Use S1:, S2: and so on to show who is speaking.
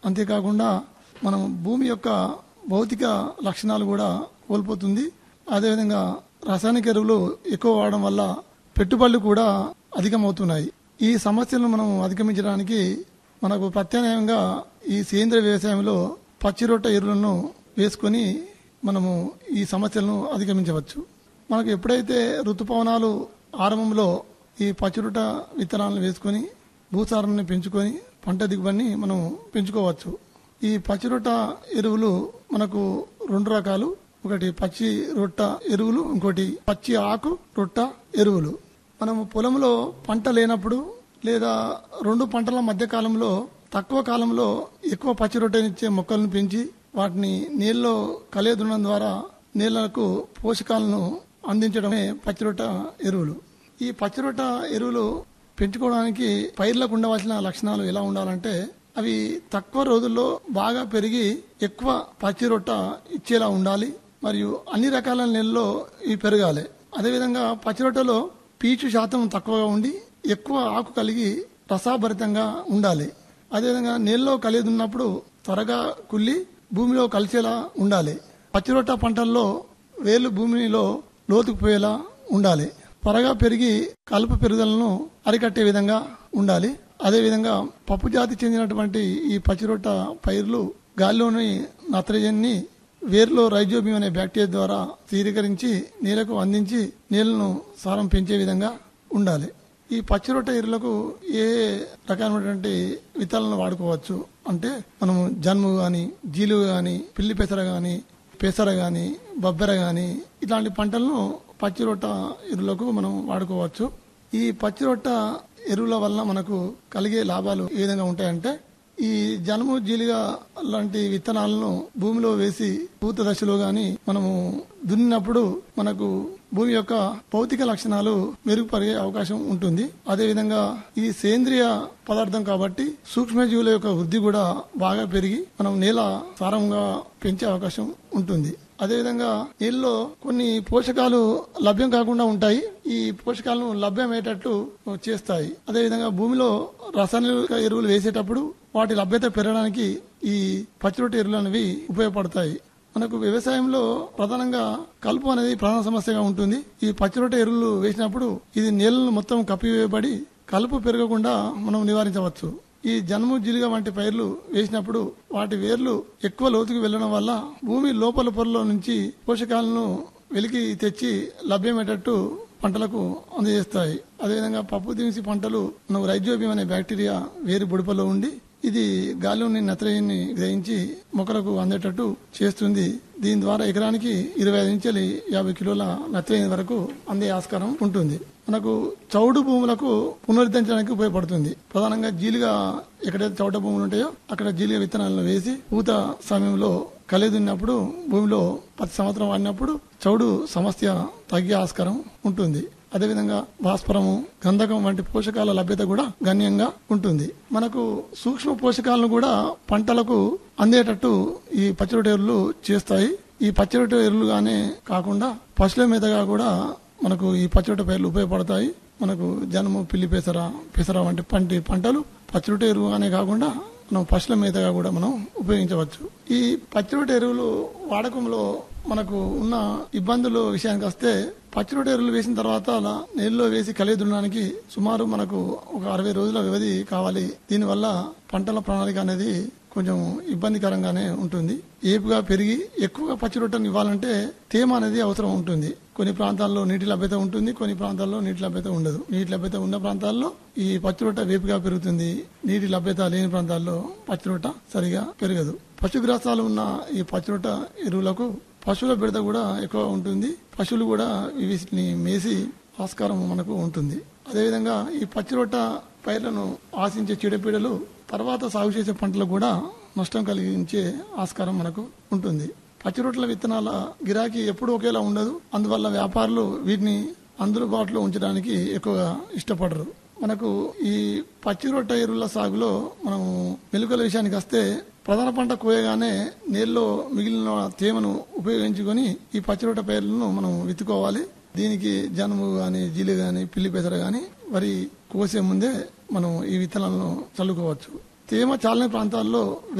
S1: అంతేకాకుండా మనం భూమి యొక్క భౌతిక లక్షణాలు కూడా కోల్పోతుంది అదేవిధంగా రాసాయనిక ఎరువులు ఎక్కువ వాడడం వల్ల పెట్టుబడులు కూడా అధికమవుతున్నాయి ఈ సమస్యలను మనం అధిగమించడానికి మనకు ప్రత్యామ్నాయంగా ఈ సేంద్రియ వ్యవసాయంలో పచ్చిరొట్ట ఎరువులను వేసుకొని మనము ఈ సమస్యలను అధిగమించవచ్చు మనకు ఎప్పుడైతే ఋతుపవనాలు ఆరంభంలో ఈ పచ్చిరొట్ట విత్తనాలను వేసుకొని భూసారాన్ని పెంచుకొని పంట దిగుబడిని మనం పెంచుకోవచ్చు ఈ పచ్చి రొట్ట ఎరువులు మనకు రెండు రకాలు ఒకటి పచ్చి రొట్ట ఎరువులు ఇంకోటి పచ్చి ఆకు రొట్ట ఎరువులు మనము పొలంలో పంట లేనప్పుడు లేదా రెండు పంటల మధ్య కాలంలో తక్కువ కాలంలో ఎక్కువ పచ్చి రొట్టెనిచ్చే మొక్కలను పెంచి వాటిని నీళ్ళలో కలియదునడం ద్వారా నీళ్లకు పోషకాలను అందించడమే పచ్చిరొట్ట ఎరువులు ఈ పచ్చిరొట్ట ఎరువులు పెంచుకోవడానికి పైర్లకు ఉండవలసిన లక్షణాలు ఎలా ఉండాలంటే అవి తక్కువ రోజుల్లో బాగా పెరిగి ఎక్కువ పచ్చి రొట్ట ఇచ్చేలా ఉండాలి మరియు అన్ని రకాల నెలల్లో ఇవి పెరగాలి అదేవిధంగా పచ్చి రొట్టెలో పీచు శాతం తక్కువగా ఉండి ఎక్కువ ఆకు కలిగి రసాభరితంగా ఉండాలి అదేవిధంగా నీళ్ళలో కలిగి ఉన్నప్పుడు త్వరగా కుళ్ళి భూమిలో కలిసేలా ఉండాలి పచ్చి రొట్ట పంటల్లో వేలు భూమిలో లోతుకు పోయేలా ఉండాలి త్వరగా పెరిగి కలుపు పెరుగుదలను అరికట్టే విధంగా ఉండాలి అదేవిధంగా పప్పు జాతి చెందినటువంటి ఈ పచ్చిరొట్ట పైర్లు గాలిలోని నత్రజన్ని వేరులో రైజోబియం అనే బ్యాక్టీరియా ద్వారా స్థిరీకరించి నీళ్లకు అందించి నీళ్లను సారం పెంచే విధంగా ఉండాలి ఈ పచ్చిరొట్ట ఎరువులకు ఏ రకమైనటువంటి విత్తనాలను వాడుకోవచ్చు అంటే మనము జన్ము గాని జీలుగు గాని పిల్లి పెసర గాని పెసర గాని బొబ్బెర గాని ఇట్లాంటి పంటలను పచ్చిరొట్ట ఎరువులకు మనం వాడుకోవచ్చు ఈ పచ్చిరొట్ట ఎరువుల వల్ల మనకు కలిగే లాభాలు ఏ విధంగా ఉంటాయంటే ఈ జనము జీలిగా లాంటి విత్తనాలను భూమిలో వేసి పూత దశలో గాని మనము దున్నినప్పుడు మనకు భూమి యొక్క భౌతిక లక్షణాలు మెరుగుపరిగే అవకాశం ఉంటుంది అదేవిధంగా ఈ సేంద్రియ పదార్థం కాబట్టి సూక్ష్మజీవుల యొక్క వృద్ధి కూడా బాగా పెరిగి మనం నేల సారంగా పెంచే అవకాశం ఉంటుంది అదేవిధంగా నీళ్ళలో కొన్ని పోషకాలు లభ్యం కాకుండా ఉంటాయి ఈ పోషకాలను లభ్యమయ్యేటట్లు చేస్తాయి అదేవిధంగా భూమిలో రసాయనిక ఎరువులు వేసేటప్పుడు వాటి లభ్యత పెరగడానికి ఈ పచ్చిరొట్ట ఎరువులు అనేవి ఉపయోగపడతాయి మనకు వ్యవసాయంలో ప్రధానంగా కలుపు అనేది ప్రధాన సమస్యగా ఉంటుంది ఈ పచ్చిరొట్ట ఎరువులు వేసినప్పుడు ఇది నీళ్లను మొత్తం కప్పివేయబడి కలుపు పెరగకుండా మనం నివారించవచ్చు ఈ జన్ము జిలుగ వంటి పైర్లు వేసినప్పుడు వాటి వేర్లు ఎక్కువ లోతుకు వెళ్లడం వల్ల భూమి లోపల పొరలో నుంచి పోషకాలను వెలికి తెచ్చి లభ్యమయ్యేటట్టు పంటలకు అందజేస్తాయి అదేవిధంగా పప్పు దినుసి పంటలు మనకు రైజోబియం అనే బ్యాక్టీరియా వేరు బుడపలో ఉండి ఇది గాలిలోని నత్రజని గ్రహించి మొక్కలకు అందేటట్టు చేస్తుంది దీని ద్వారా ఎకరానికి ఇరవై ఐదు నుంచి యాభై కిలోల నత్రజని వరకు అందే ఆస్కారం ఉంటుంది మనకు చౌడు భూములకు పునరుద్ధరించడానికి ఉపయోగపడుతుంది ప్రధానంగా జీలుగా ఎక్కడైతే చౌట భూములు ఉంటాయో అక్కడ జీలుగా విత్తనాలను వేసి పూత సమయంలో కలిదున్నప్పుడు భూమిలో ప్రతి సంవత్సరం వాడినప్పుడు చౌడు సమస్య తగ్గే ఆస్కారం ఉంటుంది అదేవిధంగా భాస్వరము గంధకం వంటి పోషకాల లభ్యత కూడా గణనీయంగా ఉంటుంది మనకు సూక్ష్మ పోషకాలను కూడా పంటలకు అందేటట్టు ఈ పచ్చిరొట్ట ఎరువులు చేస్తాయి ఈ పచ్చిరొట్ట ఎరువులుగానే కాకుండా పశువుల మీదగా కూడా మనకు ఈ పచ్చిరొట్ట పైర్లు ఉపయోగపడతాయి మనకు జనము పిల్లి పెసర పెసర వంటి పంటి పంటలు పచ్చిరొట్ట ఎరువుగానే కాకుండా మనం పశువుల మీదగా కూడా మనం ఉపయోగించవచ్చు ఈ పచ్చిరొట్ట ఎరువులు వాడకంలో మనకు ఉన్న ఇబ్బందుల విషయానికి వస్తే పచ్చిరొట్ట ఎరువులు వేసిన తర్వాత అలా నీళ్ళలో వేసి కలిగి దున్నడానికి సుమారు మనకు ఒక అరవై రోజుల వ్యవధి కావాలి దీనివల్ల పంటల ప్రణాళిక అనేది కొంచెం ఇబ్బందికరంగానే ఉంటుంది ఏపుగా పెరిగి ఎక్కువగా పచ్చిరొట్టను ఇవ్వాలంటే తేమ అనేది అవసరం ఉంటుంది కొన్ని ప్రాంతాల్లో నీటి లభ్యత ఉంటుంది కొన్ని ప్రాంతాల్లో నీటి లభ్యత ఉండదు నీటి లభ్యత ఉన్న ప్రాంతాల్లో ఈ పచ్చిరొట్ట వేపుగా పెరుగుతుంది నీటి లభ్యత లేని ప్రాంతాల్లో పచ్చిరొట్ట సరిగా పెరగదు పశుగ్రాసాలు ఉన్న ఈ పచ్చిరొట్ట ఎరువులకు పశువుల బిడత కూడా ఎక్కువ ఉంటుంది పశువులు కూడా వీటిని మేసి ఆస్కారం మనకు ఉంటుంది అదేవిధంగా ఈ పచ్చిరొట్ట పైర్లను ఆశించే చీడపీడలు తర్వాత సాగు చేసే పంటలకు కూడా నష్టం కలిగించే ఆస్కారం మనకు ఉంటుంది పచ్చిరొట్ల విత్తనాల గిరాకీ ఎప్పుడూ ఒకేలా ఉండదు అందువల్ల వ్యాపారులు వీటిని అందుబాటులో ఉంచడానికి ఎక్కువగా ఇష్టపడరు మనకు ఈ పచ్చి రొట్ట ఎరువుల సాగులో మనం మెలుకల విషయానికి వస్తే ప్రధాన పంట కోయగానే నీళ్ళలో మిగిలిన తేమను ఉపయోగించుకొని ఈ పచ్చి రొట్ట పైర్లను మనం విత్తుకోవాలి దీనికి జనుము గాని జీలు గాని పిల్లి పెసర గాని వరి కోసే ముందే మనం ఈ విత్తనాలను చల్లుకోవచ్చు తేమ చాలని ప్రాంతాల్లో